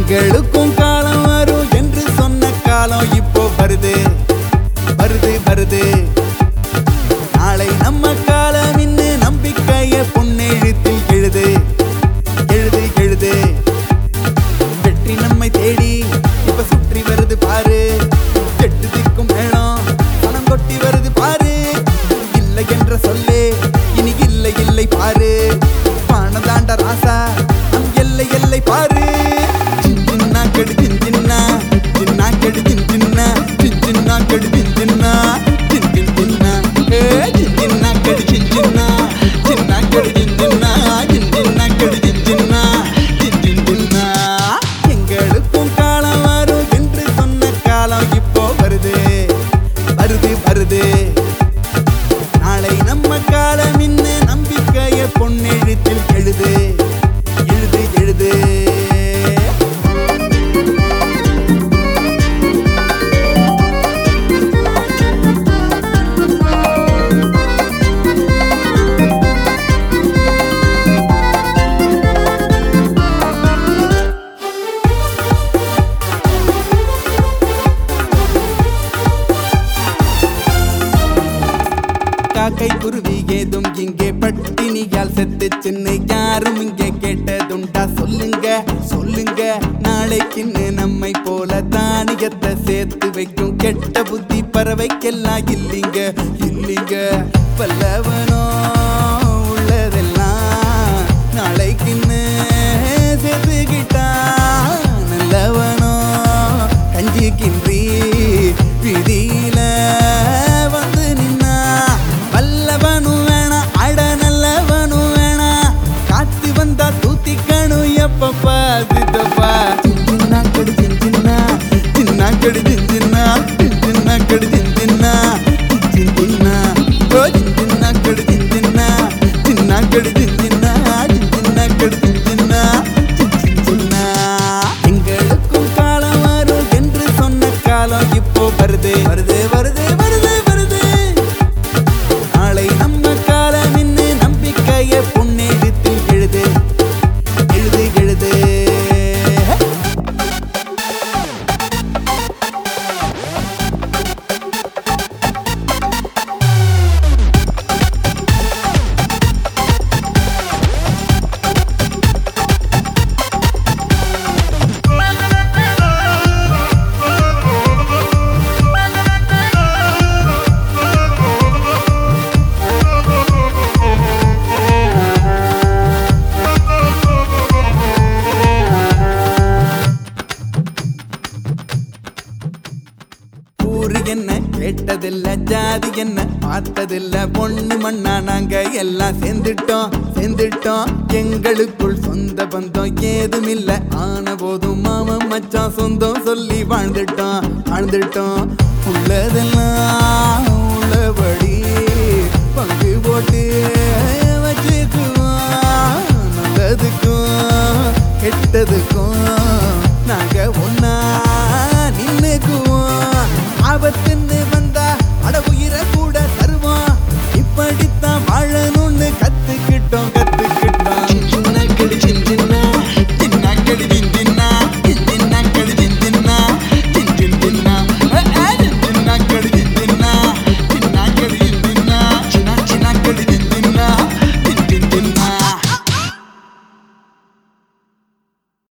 எங்களுக்கும் காலம் வரும் என்று சொன்ன காலம் இப்போ வருது வருது வருது நாளை நம்ம காலம் இன்னு நம்பிக்கைய பொன்னெழுத்தில் எழுது எழுது எழுது வெற்றி நம்மை தேடி இப்ப சுற்றி வருது பாரு எட்டு திக்கும் மேளம் பணம் கொட்டி வருது பாரு இல்லை என்ற சொல்லே இனி இல்லை இல்லை பாரு பணம் தாண்ட ராசா நம் எல்லை எல்லை பாரு சின்ன கெடு சின்ன சின்ன கெடு சின்ன சின்ன கெடு சின்ன சின் சின் சின்ன ஏ சின்ன கெடு சின்ன சின்ன கெடு சின்ன சின்ன கெடு சின்ன சின் சின் சின்ன எங்களுக்கும் காலம் வரும் என்று சொன்ன காலம் இப்போ வருது வருது வருது நாளை நம்ம காலம் இன்ன நம்பிக்கைய பொன்னெழுத்தில் எழுது எழுது எழுது காக்கை குருவி ஏதும் இங்கே பட்டினியால் செத்து சின்ன யாரும் இங்கே கேட்டதுண்டா சொல்லுங்க சொல்லுங்க நாளைக்குன்னு நம்மை போல தானியத்தை சேர்த்து வைக்கும் கெட்ட புத்தி பறவைக்கெல்லாம் இல்லைங்க இல்லைங்க பல்லவனோ உள்ளதெல்லாம் நாளைக்குன்னு சேர்த்துக்கிட்டா நல்லவனோ கஞ்சிக்கின்றி விதியில வந்து நின்னா வல்லவனும் வேணாம் அட நல்லவனும் வேணாம் காத்து வந்தா தூத்திக்கணும் எப்பப்பா சித்தப்பா சின்ன கடு சின்ன சின்ன கடு சின்ன சின்ன கடு சின்ன சின்ன ஓ சின்ன கடு சின்ன சின்ன கடு சின்ன சின்ன கடு சின்ன சின்ன எங்களுக்கும் காலம் வரும் என்று சொன்ன காலம் இப்போ வருது வருது வருது வருது வருது நாளை நம்ம காலம் இன்னு நம்பிக்கைய பொன்னெழுத்தில் எழுது எழுது எழுது ஊரு என்ன கேட்டதில்ல ஜாதி என்ன பார்த்ததில்ல பொண்ணு மண்ணா நாங்க எல்லாம் சேர்ந்துட்டோம் சேர்ந்துட்டோம் எங்களுக்குள் சொந்த பந்தம் ஏதுமில்ல ஆன போதும் மாமன் மச்சான் சொந்தம் சொல்லி வாழ்ந்துட்டோம் வாழ்ந்துட்டோம் உள்ளதெல்லாம் உள்ளபடி பங்கு போட்டு வச்சுக்குவோம் நல்லதுக்கும் கெட்டதுக்கும்